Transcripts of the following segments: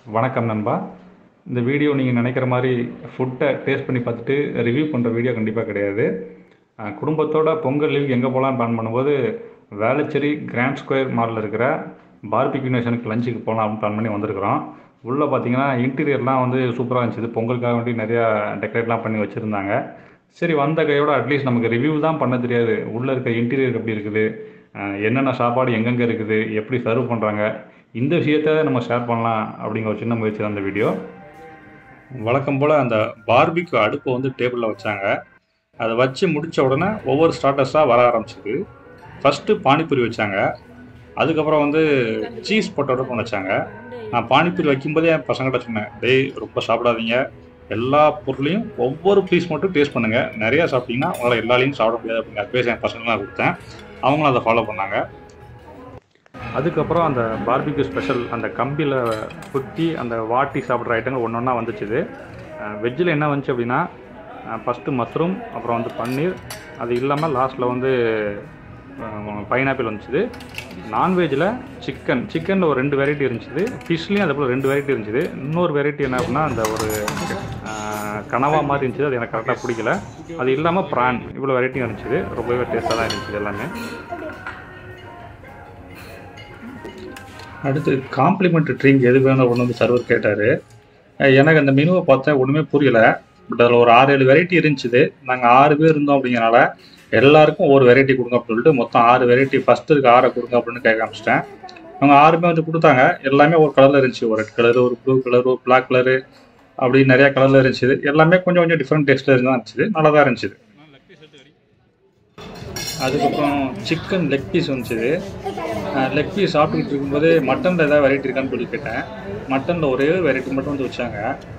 வணக்கம் நண்பா இந்த வீடியோ நீங்கள் நினைக்கிற மாதிரி ஃபுட்டை டேஸ்ட் பண்ணி பார்த்துட்டு ரிவ்யூ பண்ணுற வீடியோ கண்டிப்பாக கிடையாது அஹ், குடும்பத்தோட பொங்கல் லீவுக்கு எங்கே போகலான்னு பிளான் பண்ணும்போது வேளச்சேரி கிராண்ட் ஸ்கொயர் மாலில் இருக்கிற பார்பிக்யூ நேஷனுக்கு லஞ்சுக்கு போகலாம் அப்படின்னு பிளான் பண்ணி வந்திருக்கிறோம் உள்ளே பார்த்தீங்கன்னா இன்டீரியர்லாம் வந்து சூப்பராக இருந்துச்சு பொங்கலுக்காக வேண்டி நிறையா டெக்கரேட்லாம் பண்ணி வச்சுருந்தாங்க சரி வந்த கையோட அட்லீஸ்ட் நமக்கு ரிவ்யூ தான் பண்ண தெரியாது உள்ளே இருக்க இன்டீரியர் எப்படி இருக்குது அஹ், என்னென்ன சாப்பாடு எங்கெங்கே இருக்குது எப்படி சர்வ் பண்ணுறாங்க இந்த விஷயத்த நம்ம ஷேர் பண்ணலாம் அப்படிங்கிற ஒரு சின்ன முயற்சி தான் இந்த வீடியோ வழக்கம் போல் அந்த பார்பிக்யூ அடுப்பை வந்து டேபிளில் வச்சாங்க அதை வச்சு முடித்த உடனே ஒவ்வொரு ஸ்டார்டர்ஸாக வர ஆரம்பிச்சிது ஃபஸ்ட்டு பானிபூரி வச்சாங்க அதுக்கப்புறம் வந்து சீஸ் பொட்டோட்டோ ஒன்று வச்சாங்க நான் பானிபூரி வைக்கும்போதே என் பசங்கள்ட்ட சொன்னேன் டேய் ரொம்ப சாப்பிடாதீங்க எல்லா பொருளையும் ஒவ்வொரு பீஸ் மட்டும் டேஸ்ட் பண்ணுங்கள் நிறையா சாப்பிட்டீங்கன்னா உங்களால் எல்லாரையும் சாப்பிட முடியாது அப்படிங்கிற அட்வைஸ் என் பசங்களாம் கொடுத்தேன் அவங்களும் அதை ஃபாலோ பண்ணாங்க அதுக்கப்புறம் அந்த பார்பிக்யூ ஸ்பெஷல் அந்த கம்பியில் குத்தி அந்த வாட்டி சாப்பிட்ற ஐட்டங்கள் ஒன்று ஒன்றா வந்துச்சுது வெஜ்ஜில் என்ன வந்துச்சு அப்படின்னா ஃபஸ்ட்டு மஷ்ரூம் அப்புறம் வந்து பன்னீர் அது இல்லாமல் லாஸ்ட்டில் வந்து பைனாப்பிள் வந்துச்சுது நான்வெஜ்ஜில் சிக்கன் சிக்கனில் ஒரு ரெண்டு வெரைட்டி இருந்துச்சு ஃபிஷ்லேயும் அதே போல் ரெண்டு வெரைட்டி இருந்துச்சு இன்னொரு வெரைட்டி என்ன அப்படின்னா அந்த ஒரு அஹ், கனவா மாதிரி இருந்துச்சு அது எனக்கு கரெக்டாக பிடிக்கல அது இல்லாமல் ப்ரான் இவ்வளோ வெரைட்டி இருந்துச்சு ரொம்பவே டேஸ்ட்டாக தான் இருந்துச்சு எல்லாமே அடுத்து காம்ப்ளிமெண்ட் ட்ரிங்க் எது வேணும் ஒன்று வந்து சர்வர் கேட்டார் எனக்கு அந்த மெனுவை பார்த்தா ஒன்றுமே புரியல பட் அதில் ஒரு ஆறு ஏழு வெரைட்டி இருந்துச்சு நாங்கள் ஆறு பேர் இருந்தோம் அப்படிங்கிறனால எல்லாருக்கும் ஒரு வெரைட்டி கொடுங்க அப்படின்னு சொல்லிட்டு மொத்தம் ஆறு வெரைட்டி ஃபஸ்ட்டு இருக்கு ஆறை கொடுங்க அப்படின்னு கேட்க ஆரம்பிச்சிட்டேன் அவங்க ஆறுமே வந்து கொடுத்தாங்க எல்லாமே ஒரு கலரில் இருந்துச்சு ஒரு ரெட் கலர் ஒரு ப்ளூ கலர் ஒரு பிளாக் கலரு அப்படி நிறையா கலரில் இருந்துச்சு எல்லாமே கொஞ்சம் கொஞ்சம் டிஃப்ரெண்ட் டேஸ்ட்டில் இருந்தால் இருந்துச்சு நல்லா தான் இருந்துச்சு அதுக்கப்புறம் சிக்கன் லெக் பீஸ் வந்துச்சு லெக் பீஸ் சாப்பிட்டுக்கிட்டு இருக்கும்போது மட்டனில் ஏதாவது வெரைட்டி இருக்கான்னு சொல்லி கேட்டேன் மட்டனில் ஒரே ஒரு வெரைட்டி மட்டும் வந்து வச்சாங்க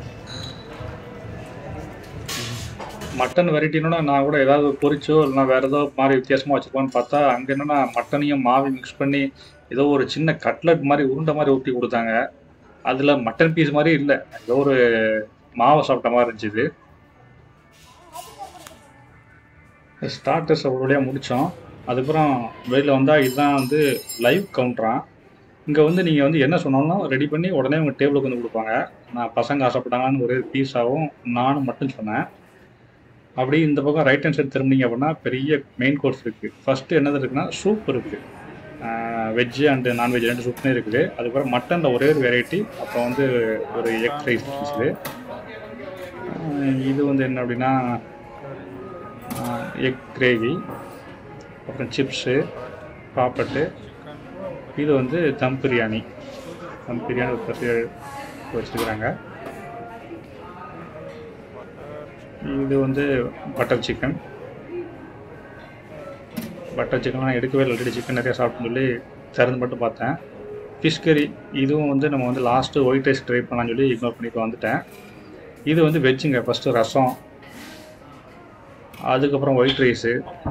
மட்டன் வெரைட்டினோட நான் கூட ஏதாவது பொரிச்சோ இல்லைனா வேறு ஏதோ மாதிரி வித்தியாசமாக வச்சுருப்பான்னு பார்த்தா அங்கே என்னன்னா மட்டனையும் மாவையும் மிக்ஸ் பண்ணி ஏதோ ஒரு சின்ன கட்லட் மாதிரி உருண்டை மாதிரி ஊற்றி கொடுத்தாங்க அதில் மட்டன் பீஸ் மாதிரி இல்லை ஏதோ ஒரு மாவை சாப்பிட்ட மாதிரி இருந்துச்சு ஸ்டார்டர்ஸ் ஒரு வழியாக முடித்தோம் அதுக்கப்புறம் வெளியில் வந்தால் இதுதான் வந்து லைவ் கவுண்டரான் இங்கே வந்து நீங்கள் வந்து என்ன சொன்னாலும் ரெடி பண்ணி உடனே உங்கள் டேபிளுக்கு வந்து கொடுப்பாங்க நான் பசங்க ஆசைப்பட்டாங்கன்னு ஒரே பீஸாகவும் நானும் மட்டும் சொன்னேன் அப்படி இந்த பக்கம் ரைட் ஹேண்ட் சைடு திரும்பிங்க அப்படின்னா பெரிய மெயின் கோர்ஸ் இருக்குது ஃபஸ்ட்டு என்னது இருக்குன்னா சூப் இருக்குது வெஜ்ஜு அண்டு நான்வெஜ் ரெண்டு சூப்னே இருக்குது அதுக்கப்புறம் மட்டனில் ஒரே ஒரு வெரைட்டி அப்புறம் வந்து ஒரு எக் ரைஸ் இருக்குது இது வந்து என்ன அப்படின்னா எக் கிரேவி அப்புறம் சிப்ஸு பாப்பட்டு இது வந்து தம் பிரியாணி தம் பிரியாணி ஒரு பசி வச்சுருக்குறாங்க இது வந்து பட்டர் சிக்கன் பட்டர் சிக்கன்லாம் எடுக்கவே இல்லை ஆல்ரெடி சிக்கன் நிறையா சாப்பிட்டுன்னு சொல்லி திறந்து மட்டும் பார்த்தேன் ஃபிஷ் கறி இதுவும் வந்து நம்ம வந்து லாஸ்ட்டு ஒயிட் ரைஸ் ட்ரை பண்ணலாம்னு சொல்லி இக்னோர் பண்ணிட்டு வந்துட்டேன் இது வந்து வெஜ்ஜுங்க ஃபஸ்ட்டு ரசம் அதுக்கப்புறம் ஒயிட் ரைஸு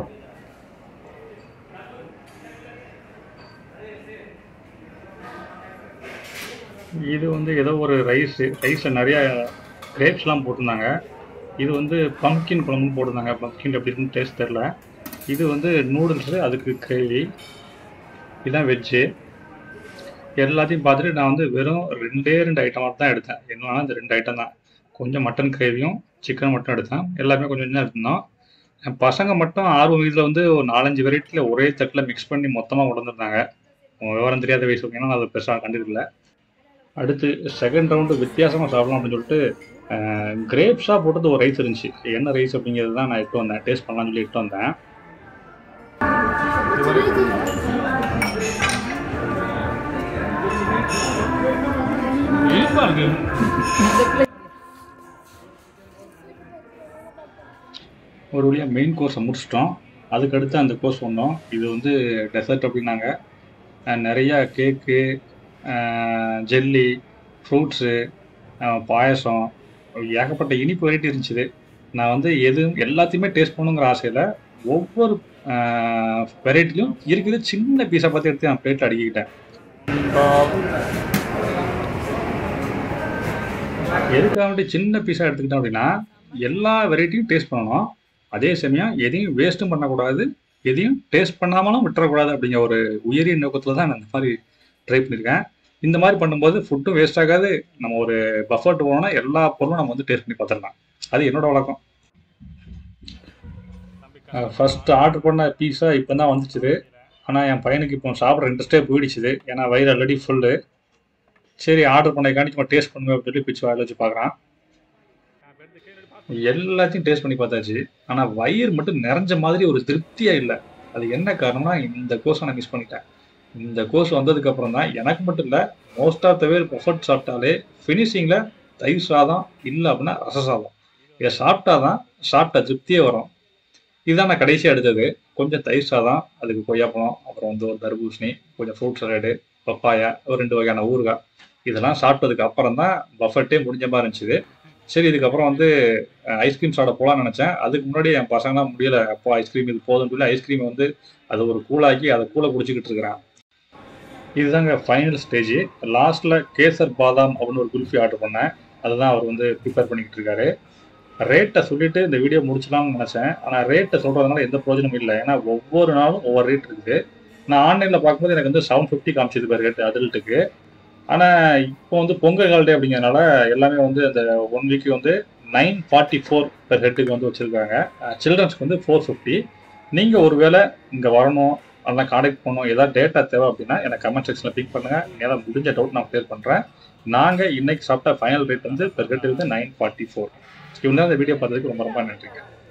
இது வந்து ஏதோ ஒரு ரைஸு ரைஸில் நிறையா கிரேப்ஸ்லாம் போட்டிருந்தாங்க இது வந்து பம்கின் குழம்புன்னு போட்டிருந்தாங்க பம்கின் எப்படி இருக்குன்னு டேஸ்ட் தெரில இது வந்து நூடுல்ஸு அதுக்கு கிரேவி இதுதான் வெஜ்ஜு எல்லாத்தையும் பார்த்துட்டு நான் வந்து வெறும் ரெண்டே ரெண்டு ஐட்டமாக தான் எடுத்தேன் என்னன்னா இந்த ரெண்டு ஐட்டம் தான் கொஞ்சம் மட்டன் கிரேவியும் சிக்கன் மட்டும் எடுத்தேன் எல்லாமே கொஞ்சம் கொஞ்சம் எடுத்திருந்தோம் என் பசங்க மட்டும் ஆர்வம் இதில் வந்து ஒரு நாலஞ்சு வெரைட்டியில் ஒரே தட்டில் மிக்ஸ் பண்ணி மொத்தமாக கொண்டு வந்திருந்தாங்க விவரம் தெரியாத வயசு ஓகேனா நான் அதை பெருசாக கண்டுக்கல அடுத்து செகண்ட் ரவுண்டு வித்தியாசமாக சாப்பிடலாம் அப்படின்னு சொல்லிட்டு கிரேப்ஸாக போட்டது ஒரு ரைஸ் இருந்துச்சு என்ன ரைஸ் அப்படிங்கிறது தான் நான் இட்டு வந்தேன் டேஸ்ட் பண்ணலாம்னு சொல்லி இட்டு வந்தேன் ஒரு வழியாக மெயின் கோர்ஸை முடிச்சிட்டோம் அதுக்கடுத்து அந்த கோர்ஸ் வந்தோம் இது வந்து டெசர்ட் அப்படின்னாங்க அஹ் நிறையா கேக்கு ஜெல்லி ஃப்ரூட்ஸு பாயசம் ஏகப்பட்ட இனிப்பு வெரைட்டி இருந்துச்சு நான் வந்து எது எல்லாத்தையுமே டேஸ்ட் பண்ணுங்கிற ஆசையில் ஒவ்வொரு வெரைட்டிலையும் இருக்குது சின்ன பீஸை பார்த்து எடுத்து நான் பிளேட்டில் அடிக்கிட்டேன் எதுக்காக வேண்டி சின்ன பீஸாக எடுத்துக்கிட்டோம் அப்படின்னா எல்லா வெரைட்டியும் டேஸ்ட் பண்ணணும் அதே சமயம் எதையும் வேஸ்ட்டும் பண்ணக்கூடாது எதையும் டேஸ்ட் பண்ணாமலும் விட்டுறக்கூடாது அப்படிங்கிற ஒரு உயரிய நோக்கத்தில் தான் நான் இந்த மாதிரி ட்ரை பண்ணியிருக்கேன் இந்த மாதிரி பண்ணும்போது ஃபுட்டும் வேஸ்ட் ஆகாது நம்ம ஒரு பஃபர்ட் போனோம்னா எல்லா பொருளும் நம்ம வந்து டேஸ்ட் பண்ணி பார்த்துடலாம் அது என்னோட வழக்கம் ஃபர்ஸ்ட் ஆர்டர் பண்ண பீஸா இப்போ தான் வந்துச்சுது ஆனால் என் பையனுக்கு இப்போ சாப்பிட்ற இன்ட்ரெஸ்டே போயிடுச்சுது ஏன்னா வயிறு ஆல்ரெடி ஃபுல்லு சரி ஆர்டர் பண்ணக்காண்டி சும்மா டேஸ்ட் பண்ணுங்க அப்படின்னு சொல்லி பிச்சு வாயில் வச்சு பார்க்குறான் எல்லாத்தையும் டேஸ்ட் பண்ணி பார்த்தாச்சு ஆனால் வயிறு மட்டும் நிறைஞ்ச மாதிரி ஒரு திருப்தியாக இல்லை அது என்ன காரணம்னா இந்த கோர்ஸை நான் மிஸ் பண்ணிட்டேன் இந்த கோர்ஸ் வந்ததுக்கு அப்புறம் தான் எனக்கு மட்டும் இல்லை மோஸ்ட் ஆஃப் த பேர் பஃபர்ட் சாப்பிட்டாலே ஃபினிஷிங்கில் தயிர் சாதம் இல்லை அப்படின்னா ரச சாதம் இதை சாப்பிட்டா தான் சாப்பிட்ட திருப்தியே வரும் இதுதான் நான் கடைசியாக எடுத்தது கொஞ்சம் தயிர் சாதம் அதுக்கு கொய்யாப்பழம் அப்புறம் வந்து ஒரு தர்பூசணி கொஞ்சம் ஃப்ரூட் சலாடு பப்பாயா ஒரு ரெண்டு வகையான ஊறுகாய் இதெல்லாம் சாப்பிட்டதுக்கு அப்புறம் தான் பஃபர்ட்டே முடிஞ்ச மாதிரி இருந்துச்சு சரி இதுக்கப்புறம் வந்து ஐஸ்கிரீம் சாப்பிட போகலான்னு நினச்சேன் அதுக்கு முன்னாடி என் பசங்களாம் முடியல அப்போ ஐஸ்கிரீம் இது போதும்னு சொல்லி ஐஸ்கிரீமை வந்து அது ஒரு கூலாக்கி அதை கூலை குடிச்சிக்கிட்டு இருக்கிறேன் இதுதாங்க ஃபைனல் ஸ்டேஜ் லாஸ்ட்டில் கேசர் பாதாம் அப்படின்னு ஒரு குல்ஃபி ஆர்டர் பண்ணேன் அதுதான் அவர் வந்து ப்ரிப்பேர் பண்ணிக்கிட்டு இருக்காரு ரேட்டை சொல்லிட்டு இந்த வீடியோ முடிச்சலாம்னு நினச்சேன் ஆனால் ரேட்டை சொல்கிறதுனால எந்த பிரயோஜனமும் இல்லை ஏன்னா ஒவ்வொரு நாளும் ஒவ்வொரு ரேட் இருக்குது நான் ஆன்லைனில் பார்க்கும்போது எனக்கு வந்து செவன் ஃபிஃப்டி காமிச்சது பேர் ரேட் அடல்ட்டுக்கு ஆனால் இப்போ வந்து பொங்கல் ஹாலிடே அப்படிங்கிறனால எல்லாமே வந்து அந்த ஒன் வீக்கு வந்து நைன் ஃபார்ட்டி ஃபோர் பெர் ஹெட்டுக்கு வந்து வச்சுருக்காங்க சில்ட்ரன்ஸ்க்கு வந்து ஃபோர் ஃபிஃப்டி நீங்கள் ஒருவேளை இங்கே வரணும் அதெல்லாம் காண்டாக்ட் பண்ணணும் ஏதாவது டேட்டா தேவை அப்படின்னா எனக்கு கமெண்ட் செக்ஷனில் பிக் பண்ணுங்கள் என்னால் முடிஞ்ச டவுட் நான் கிளியர் பண்ணுறேன் நாங்கள் இன்னைக்கு சாப்பிட்ட ஃபைனல் ரேட் வந்து பெர் ஹெட் வந்து நைன் ஃபார்ட்டி ஃபோர் இவங்க இந்த வீடியோ பார்த்ததுக்கு ரொம்ப ரொம்ப நன்றிங்க